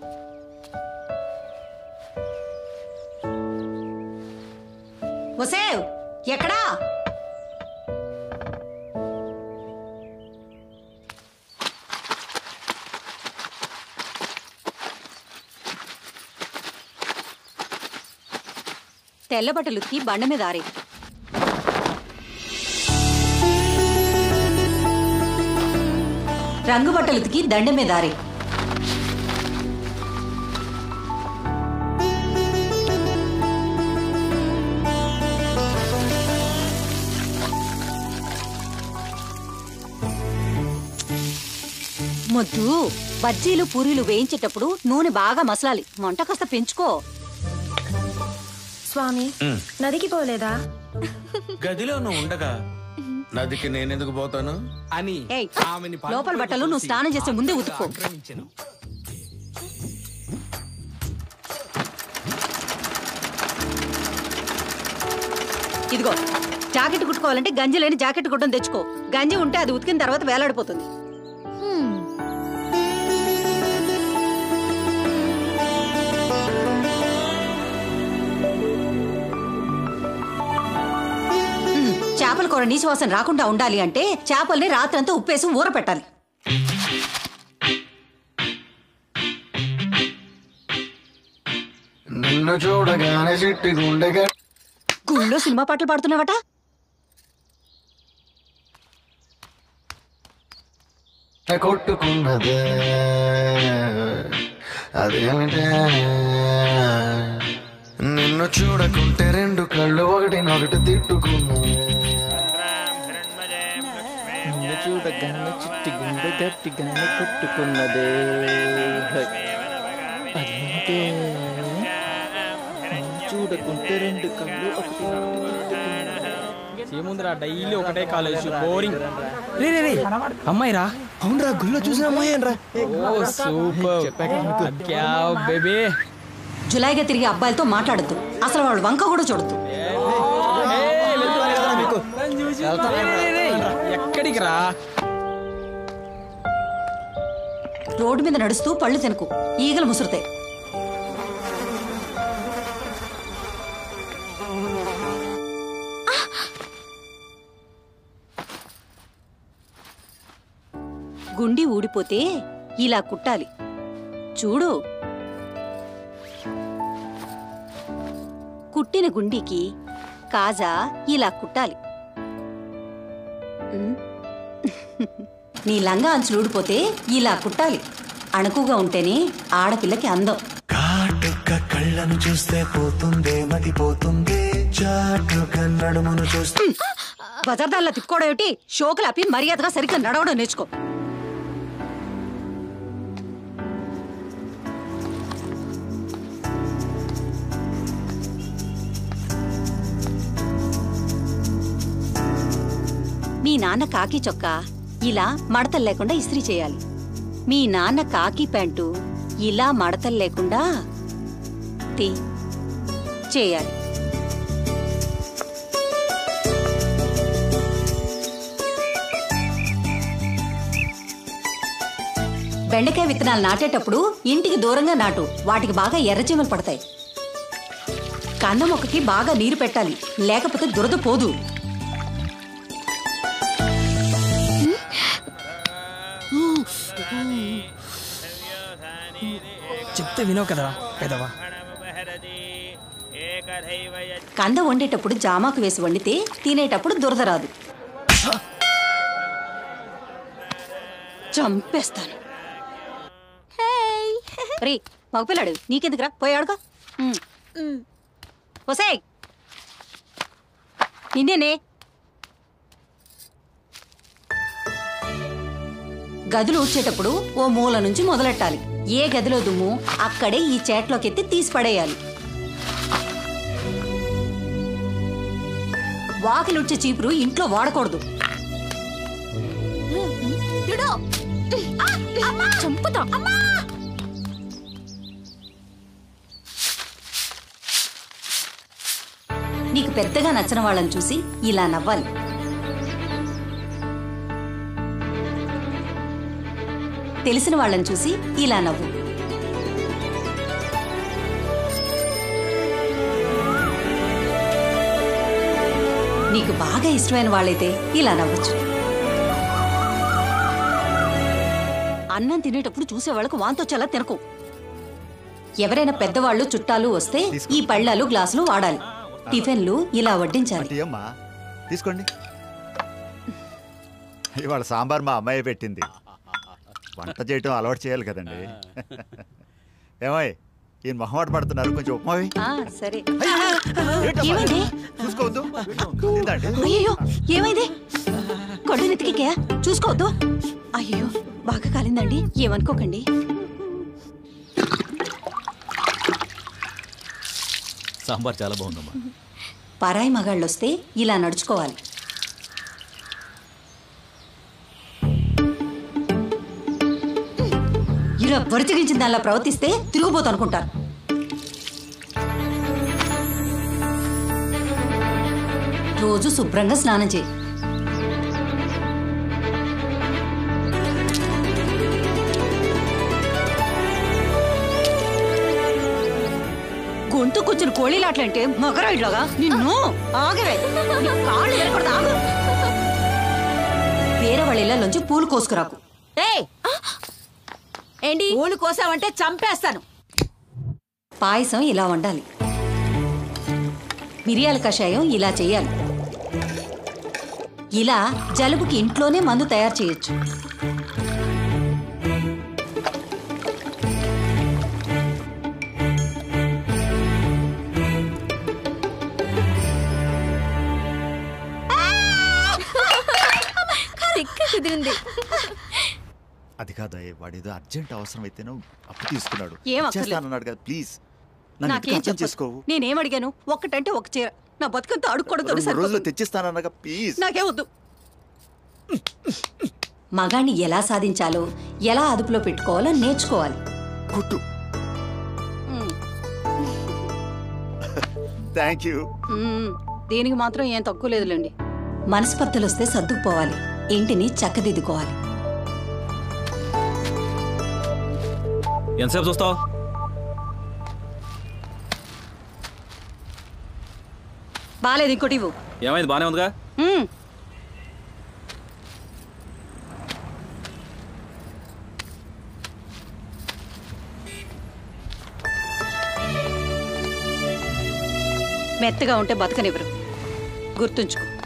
ఒసేవ్ ఎక్కడా తెల్ల బట్టలు ఉతికి బండ మీద ఆరే రంగు బట్టలు ఉతికి దండ మీద ఆరే మొద్దు బజ్జీలు పూరీలు వేయించేటప్పుడు నూనె బాగా మసలాలి వంట కాస్త పెంచుకో స్వామి నదికి పోలేదా గదిలో నువ్వు ఉండగా నదికి నేనెందుకు పోతాను అని ఏయ్, ఆమెని లోపల బట్టలు నువ్వు స్నానం చేసే ముందే ఉతుక్కో ఆక్రమించెను. ఇదిగో జాకెట్ కుట్టుకోవాలంటే గంజి లేని జాకెట్ కుట్టం తెచ్చుకో గంజి ఉంటే అది ఉతికిన తర్వాత వేలాడిపోతుంది హ్మ్, చేపల కూర నీసు వాసన రాకుండా ఉండాలి అంటే చేపల్ని రాత్రంతా ఉప్పేసి ఊర పెట్టాలి నిన్ను చూడగానే చిట్టి గుండెగా గుళ్ళో సినిమా పాటలు పాడుతున్నావట కొట్టుకున్నదే అదేమిటే నిన్ను చూడకుంటే రెండు కళ్ళు ఒకటినొకటి తిట్టుకున్నాయి నిన్ను చూడగానే చిట్టి గుండె గట్టిగానే కొట్టుకున్నదే హై. అదేంటే నిన్ను చూడకుంటే రెండు కళ్ళు ఒకటి ఏముందిరా డైలీ ఒకటే కాలేజ్ బోరింగ్ రే రే రే అమ్మాయి రా అవునరా గుళ్ళో చూసిన అమ్మాయి రా ఓ సూపర్ క్యా బేబీ జులైగా తిరిగి అబ్బాయిలతో మాట్లాడద్దు అసలు వాడు వంక కూడా చూడద్దు ఎక్కడికి రా రోడ్డు మీద నడుస్తూ పళ్ళు తినకు ఈగలు ముసురుతాయి గుండి ఊడిపోతే ఇలా కుట్టాలి చూడు కుట్టిన గుండికి కాజా ఇలా కుట్టాలి ఉమ్. నీ లంగా అంచులు ఊడిపోతే ఇలా కుట్టాలి అణకుగా ఉంటేనే ఆడపిల్లకి అందం కాటుక కళ్ళను చూస్తే పోతుందే మతి పోతుంది చాటుగా నడుమును చూస్తే బజార్దాల్లో తిప్పుకోవడం ఏమిటి షోకులు ఆపి మర్యాదగా సరిగ్గా నడవడం నేర్చుకో మీ నాన్న కాకి చొక్కా ఇలా మడతలు లేకుండా ఇస్త్రీ చేయాలి మీ నాన్న కాకి ప్యాంటు ఇలా మడతలు లేకుండా తీ చేయాలి బెండకాయ విత్తనాలు నాటేటప్పుడు ఇంటికి దూరంగా నాటు వాటికి బాగా ఎర్రచీమలు పడతాయి కంద మొక్కకి బాగా నీరు పెట్టాలి లేకపోతే దురద పోదు చెప్తే వినవు కదరా పెదవా కంద వండేటప్పుడు జామాకు వేసి వండితే తినేటప్పుడు దురద రాదు చంపేస్తాను రే మగపిల్లాడు నీకెందుకురా పోయాడుగా ఒసేయ్ నిన్నేనే గదులు ఊడ్చేటప్పుడు ఓ మూల నుంచి మొదలెట్టాలి ఏ గదిలో దుమ్ము అక్కడే ఈ చేట్లోకెత్తి తీసి పడేయాలి వాకిలి ఉడ్చే చీపురు ఇంట్లో వాడకూడదు చంపుతా నీకు పెద్దగా నచ్చిన వాళ్ళని చూసి ఇలా నవ్వాలి తెలిసిన వాళ్ళని చూసి ఇలా నవ్వు నీకు బాగా ఇష్టమైన వాళ్ళైతే ఇలా నవ్వచ్చు అన్నం తినేటప్పుడు చూసే వాళ్ళకు వాంతొచ్చేలా తినకు ఎవరైనా పెద్దవాళ్ళు చుట్టాలు వస్తే ఈ పళ్ళాలు గ్లాసులు వాడాలి టిఫిన్లు ఇలా వడ్డించాలి అంటే అమ్మా తీసుకోండి ఇవాళ సాంబార్ మా అమ్మాయి పెట్టింది వంట చేయటం అలవాటు చేయాలి కదండి ఏమోయ్ ఈయన మొహమాట పడుతున్నారు కొంచెం ఉప్మావి ఆ, సరే ఏమైంది చూసుకోవద్దు తిందండి అయ్యో ఏమైంది కళ్ళు నెత్తికే చూసుకోవద్దు అయ్యో బాగా కాలిందండి ఏమనుకోకండి సాంబార్ చాలా బాగుందమ్మా పరాయి మగాళ్ళొస్తే ఇలా నడుచుకోవాలి ఇలా బరిచగించిన దానిలా ప్రవర్తిస్తే తిరుగుపోతూ అనుకుంటారు రోజు శుభ్రంగా స్నానం చేయి గొంతు కూర్చుని కోళీలాట్లంటే మగరాయిలాగా నిన్ను ఆగవే నీ కాళ్ళు ఎరగకూడదు, ఆగు. వేరే వాళ్ళ ఇళ్ళలోంచి పూలు కోసుకురాకు ఏంటి పూలు కోసావంటే చంపేస్తాను పాయసం ఇలా వండాలి మిరియాల కషాయం ఇలా చేయాలి ఇలా జలుబుకి ఇంట్లోనే మందు తయారు చేయొచ్చు తిక్క కుదిరింది అది కాదు వాడు ఏదో అర్జెంట్ అవసరం అయితేనో అప్పు తీసుకున్నాడు ఏం అక్కర్లేదు. చేస్తానన్నాడు కదా ప్లీజ్ నన్ను ఎందుకు నాకేం అర్థం చెప్పు చేసుకోవు నేనేం అడిగాను ఒక్కటంటే ఒక చీర నా బతుకంతా అడుక్కోవడం రెండు రోజులు సరిపోతుంది. తెచ్చిస్తానన్నాగా ప్లీజ్ నాకే వద్దు మగాణ్ణి ఎలా సాధించాలో ఎలా అదుపులో పెట్టుకోవాలో నేర్చుకోవాలి కుట్టు థ్యాంక్ యూ మ్మ్. దీనికి మాత్రం ఏం తక్కువ లేదులేండి మనస్పర్ధలు వస్తే సర్దుకుపోవాలి ఇంటిని చక్కదిద్దుకోవాలి ఎంతసేపు చూస్తావు బాలేదు ఇంకోటి ఇవ్వు ఏమైంది బానే ఉందిగా మ్మ్. మెత్తగా ఉంటే బతకనివ్వరు గుర్తుంచుకో